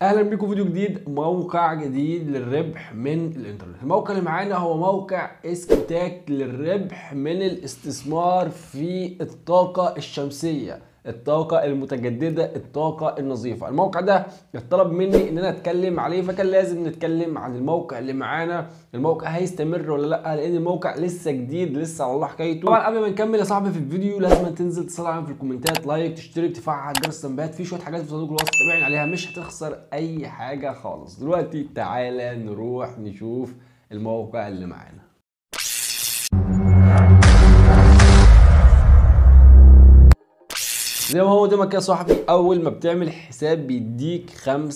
اهلا بيكم فيديو جديد موقع جديد للربح من الانترنت الموقع اللي معانا هو موقع اسكتاك للربح من الاستثمار في الطاقة الشمسية الطاقة المتجددة الطاقة النظيفة الموقع ده اتطلب مني ان انا اتكلم عليه فكان لازم نتكلم عن الموقع اللي معانا الموقع هيستمر ولا لا لان الموقع لسه جديد لسه على الله حكايته طبعا قبل ما نكمل يا صاحبي في الفيديو لازم تنزل تصلي علينا في الكومنتات لايك تشترك تفعل جرس التنبيهات في شويه حاجات في صندوق الوصف تابعني عليها مش هتخسر اي حاجه خالص دلوقتي تعالى نروح نشوف الموقع اللي معانا زي ما هو قدامك يا صاحبي اول ما بتعمل حساب بيديك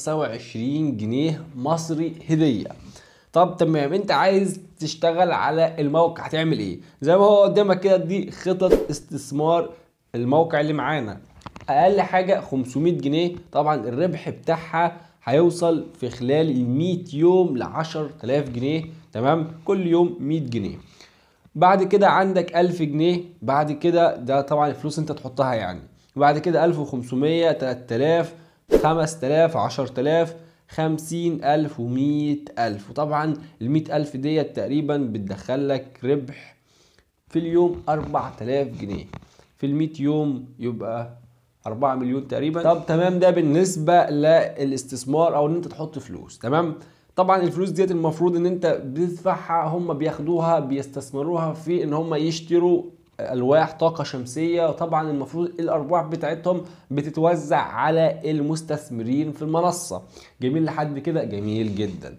25 جنيه مصري هديه طب تمام انت عايز تشتغل على الموقع هتعمل ايه زي ما هو قدامك كده دي خطط استثمار الموقع اللي معانا اقل حاجه 500 جنيه طبعا الربح بتاعها هيوصل في خلال ال 100 يوم ل 10000 جنيه تمام كل يوم 100 جنيه بعد كده عندك 1000 جنيه بعد كده ده طبعا الفلوس انت تحطها يعني بعد كده 1500 3000 5000 10000 50000 و100000 وطبعا ال 100000 ديت تقريبا بتدخل لك ربح في اليوم 4000 جنيه في ال 100 يوم يبقى 4 مليون تقريبا طب تمام ده بالنسبه للاستثمار او ان انت تحط فلوس تمام طبعا الفلوس ديت المفروض ان انت بتدفعها هم بياخدوها بيستثمروها في ان هم يشتروا الواح طاقه شمسيه طبعا المفروض الارباح بتاعتهم بتتوزع على المستثمرين في المنصه جميل لحد كده جميل جدا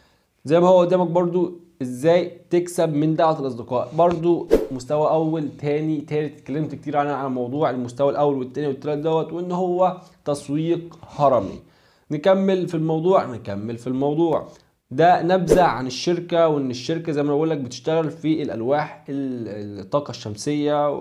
زي ما هو قدامك برضو ازاي تكسب من دعوه الاصدقاء برضو مستوى اول تاني تالت اتكلمت كتير عن على موضوع المستوى الاول والتاني والتالت دوت وان هو تسويق هرمي نكمل في الموضوع نكمل في الموضوع ده نبذة عن الشركة وإن الشركة زي ما بقول لك بتشتغل في الألواح الطاقة الشمسية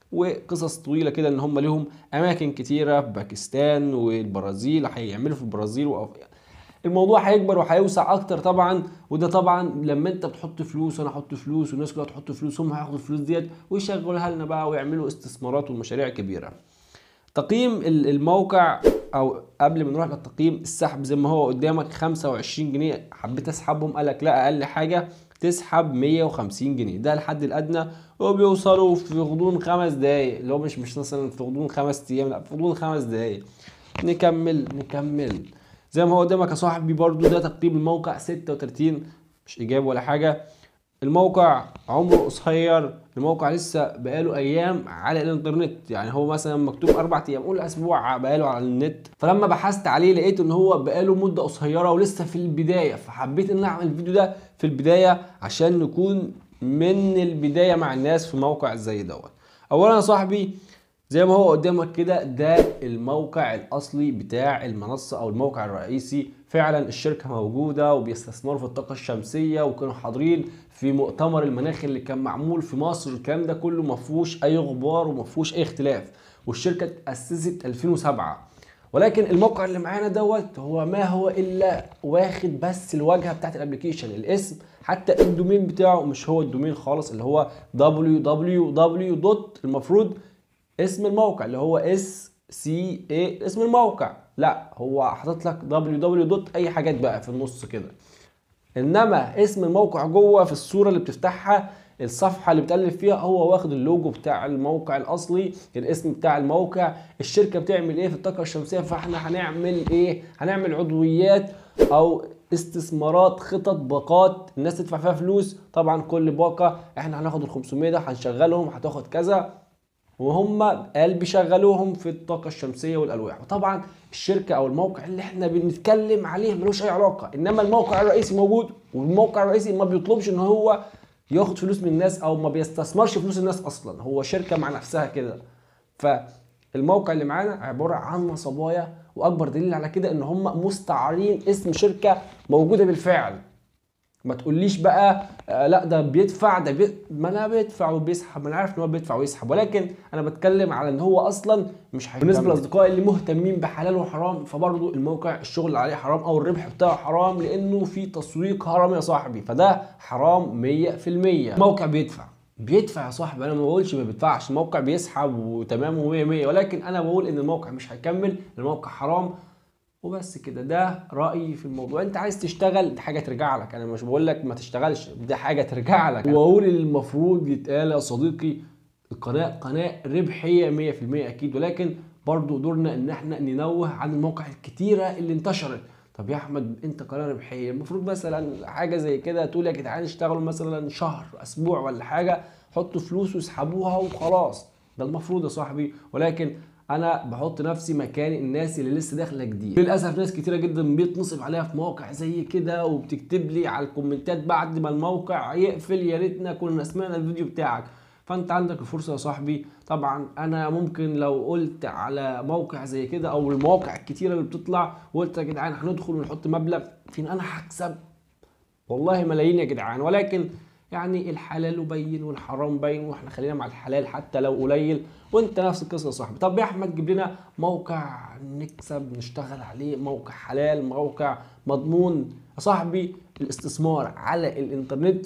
وقصص طويلة كده إن هم لهم أماكن كتيرة في باكستان والبرازيل هيعملوا في البرازيل وأف... الموضوع هيكبر وهيوسع أكتر طبعا وده طبعا لما أنت بتحط فلوس وأنا أحط فلوس والناس كلها تحط فلوس هم هياخدوا الفلوس ديت ويشغلوها لنا بقى ويعملوا استثمارات ومشاريع كبيرة. تقييم الموقع او قبل ما نروح للتقييم السحب زي ما هو قدامك 25 جنيه حبيت اسحبهم قالك لا اقل حاجه تسحب 150 جنيه ده الحد الادنى وبيوصلوا في غضون خمس دقايق اللي هو مش مش مثلا في غضون خمس ايام لا في غضون خمس دقايق نكمل نكمل زي ما هو قدامك يا صاحبي برضو ده تقييم الموقع 36 مش ايجاب ولا حاجه الموقع عمره قصير الموقع لسه بقاله ايام على الانترنت يعني هو مثلا مكتوب اربع ايام قول اسبوع بقاله على النت فلما بحثت عليه لقيت ان هو بقاله مده قصيره ولسه في البدايه فحبيت ان اعمل الفيديو ده في البدايه عشان نكون من البدايه مع الناس في موقع زي دوت اولا يا صاحبي زي ما هو قدامك كده ده الموقع الاصلي بتاع المنصه او الموقع الرئيسي فعلا الشركه موجوده وبيستثمروا في الطاقه الشمسيه وكانوا حاضرين في مؤتمر المناخ اللي كان معمول في مصر الكلام ده كله ما فيهوش اي غبار وما فيهوش اي اختلاف والشركه اتاسست 2007 ولكن الموقع اللي معانا دوت هو ما هو الا واخد بس الواجهه بتاعت الابلكيشن الاسم حتى الدومين بتاعه مش هو الدومين خالص اللي هو www. المفروض اسم الموقع اللي هو اس سي اي اسم الموقع لا هو حاطط لك www. اي حاجات بقى في النص كده انما اسم الموقع جوه في الصوره اللي بتفتحها الصفحه اللي بتقلب فيها هو واخد اللوجو بتاع الموقع الاصلي الاسم بتاع الموقع الشركه بتعمل ايه في الطاقه الشمسيه فاحنا هنعمل ايه هنعمل عضويات او استثمارات خطط باقات الناس تدفع فيها فلوس طبعا كل باقه احنا هناخد ال 500 ده هنشغلهم هتاخد كذا وهم قال بيشغلوهم في الطاقه الشمسيه والالواح وطبعا الشركه او الموقع اللي احنا بنتكلم عليه ملوش اي علاقه انما الموقع الرئيسي موجود والموقع الرئيسي ما بيطلبش ان هو ياخد فلوس من الناس او ما بيستثمرش فلوس الناس اصلا هو شركه مع نفسها كده فالموقع اللي معانا عباره عن نصبايا واكبر دليل على كده ان هم مستعارين اسم شركه موجوده بالفعل ما تقوليش بقى آه لا ده بيدفع ده بي... ما انا بيدفع وبيسحب ما انا عارف ان هو بيدفع ويسحب ولكن انا بتكلم على ان هو اصلا مش هيكمل بالنسبه للاصدقاء اللي مهتمين بحلال وحرام فبرضه الموقع الشغل عليه حرام او الربح بتاعه حرام لانه في تسويق هرمي يا صاحبي فده حرام 100% الموقع بيدفع بيدفع يا صاحبي انا ما بقولش ما بيدفعش الموقع بيسحب وتمام و100 100 ولكن انا بقول ان الموقع مش هيكمل الموقع حرام وبس كده ده رايي في الموضوع انت عايز تشتغل دي حاجه ترجع لك انا مش بقول لك ما تشتغلش دي حاجه ترجع لك واقول المفروض يتقال يا صديقي القناه قناه ربحيه 100% اكيد ولكن برضو دورنا ان احنا ننوه عن المواقع الكتيره اللي انتشرت طب يا احمد انت قناه ربحيه المفروض مثلا حاجه زي كده تقول يا جدعان اشتغلوا مثلا شهر اسبوع ولا حاجه حطوا فلوس واسحبوها وخلاص ده المفروض يا صاحبي ولكن انا بحط نفسي مكان الناس اللي لسه داخله جديد للاسف ناس كتيره جدا بيتنصب عليها في مواقع زي كده وبتكتب لي على الكومنتات بعد ما الموقع يقفل يا ريتنا كنا سمعنا الفيديو بتاعك فانت عندك الفرصه يا صاحبي طبعا انا ممكن لو قلت على موقع زي كده او المواقع الكتيره اللي بتطلع وقلت يا جدعان هندخل ونحط مبلغ فين انا هكسب والله ملايين يا جدعان ولكن يعني الحلال بين والحرام بين واحنا خلينا مع الحلال حتى لو قليل وانت نفس القصه يا صاحبي طب يا احمد جيب لنا موقع نكسب نشتغل عليه موقع حلال موقع مضمون يا صاحبي الاستثمار على الانترنت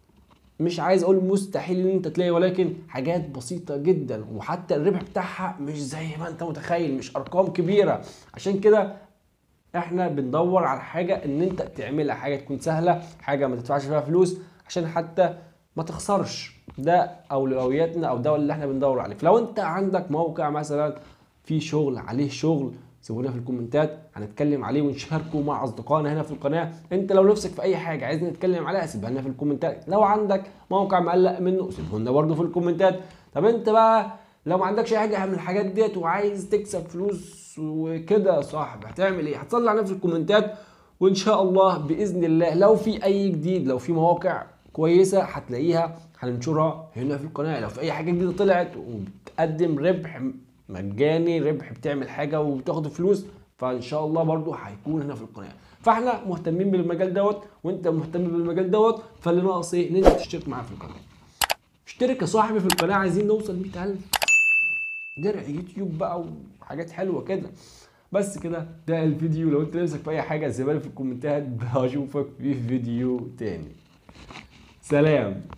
مش عايز اقول مستحيل ان انت تلاقي ولكن حاجات بسيطه جدا وحتى الربح بتاعها مش زي ما انت متخيل مش ارقام كبيره عشان كده احنا بندور على حاجه ان انت تعملها حاجه تكون سهله حاجه ما تدفعش فيها فلوس عشان حتى ما تخسرش ده اولوياتنا او ده اللي احنا بندور عليه فلو انت عندك موقع مثلا فيه شغل عليه شغل سيبونا في الكومنتات هنتكلم عليه ونشاركه مع اصدقائنا هنا في القناه انت لو نفسك في اي حاجه عايزنا نتكلم عليها سيبها لنا في الكومنتات لو عندك موقع مقلق منه سيبه لنا برده في الكومنتات طب انت بقى لو ما عندكش اي حاجه من الحاجات ديت وعايز تكسب فلوس وكده يا صاحبي هتعمل ايه هتصلي على في الكومنتات وان شاء الله باذن الله لو في اي جديد لو في مواقع كويسه هتلاقيها هننشرها هنا في القناه لو في اي حاجه جديده طلعت وبتقدم ربح مجاني ربح بتعمل حاجه وبتاخد فلوس فان شاء الله برضو هيكون هنا في القناه فاحنا مهتمين بالمجال دوت وانت مهتم بالمجال دوت فاللي ناقص ايه ان انت تشترك معانا في القناه اشترك يا صاحبي في القناه عايزين نوصل 100000 درع يوتيوب بقى وحاجات حلوه كده بس كده ده الفيديو لو انت نفسك في اي حاجه سيبها لي في الكومنتات هشوفك في فيديو تاني سلام